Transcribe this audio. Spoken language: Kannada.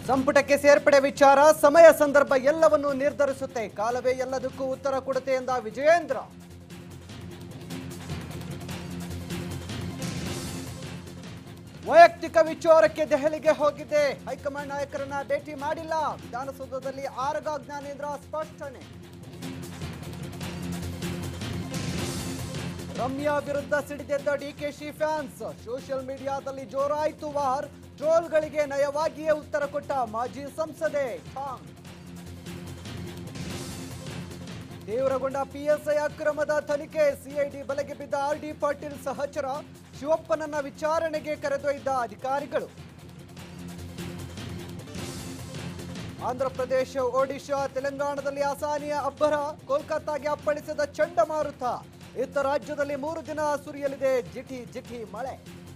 ಸಂಪುಟಕ್ಕೆ ಸೇರ್ಪಡೆ ವಿಚಾರ ಸಮಯ ಸಂದರ್ಭ ಎಲ್ಲವನ್ನೂ ನಿರ್ಧರಿಸುತ್ತೆ ಕಾಲವೇ ಎಲ್ಲದಕ್ಕೂ ಉತ್ತರ ಕೊಡುತ್ತೆ ಎಂದ ವಿಜಯೇಂದ್ರ ವೈಯಕ್ತಿಕ ವಿಚಾರಕ್ಕೆ ದೆಹಲಿಗೆ ಹೋಗಿದ್ದೆ ಹೈಕಮಾಂಡ್ ನಾಯಕರನ್ನ ಭೇಟಿ ಮಾಡಿಲ್ಲ ವಿಧಾನಸೌಧದಲ್ಲಿ ಆರಗ ಜ್ಞಾನೇಂದ್ರ ಸ್ಪಷ್ಟನೆ ರಮ್ಯಾ ವಿರುದ್ಧ ಸಿಡಿದೆದ್ದ ಡಿಕೆಶಿ ಫ್ಯಾನ್ಸ್ ಸೋಷಿಯಲ್ ಮೀಡಿಯಾದಲ್ಲಿ ಜೋರಾಯಿತು ವಾರ್ ಟ್ರೋಲ್ಗಳಿಗೆ ನಯವಾಗಿಯೇ ಉತ್ತರ ಕೊಟ್ಟ ಮಾಜಿ ಸಂಸದೆ ಠಾಂಗ್ ತೀವ್ರಗೊಂಡ ಪಿಎಸ್ಐ ಅಕ್ರಮದ ತನಿಖೆ ಸಿಐಡಿ ಬಲೆಗೆ ಬಿದ್ದ ಆರ್ ಡಿ ಪಾಟೀಲ್ ಸಹಚರ ಶಿವಪ್ಪನನ್ನ ವಿಚಾರಣೆಗೆ ಕರೆದೊಯ್ದ ಅಧಿಕಾರಿಗಳು ಆಂಧ್ರಪ್ರದೇಶ ಒಡಿಶಾ ತೆಲಂಗಾಣದಲ್ಲಿ ಅಸಾನಿಯ ಅಬ್ಬರ ಕೋಲ್ಕತ್ತಾಗೆ ಅಪ್ಪಳಿಸಿದ ಚಂಡಮಾರುತ ಇತ್ತ ರಾಜ್ಯದಲ್ಲಿ ಮೂರು ದಿನ ಸುರಿಯಲಿದೆ ಜಿಟಿ ಜಿಟಿ ಮಳೆ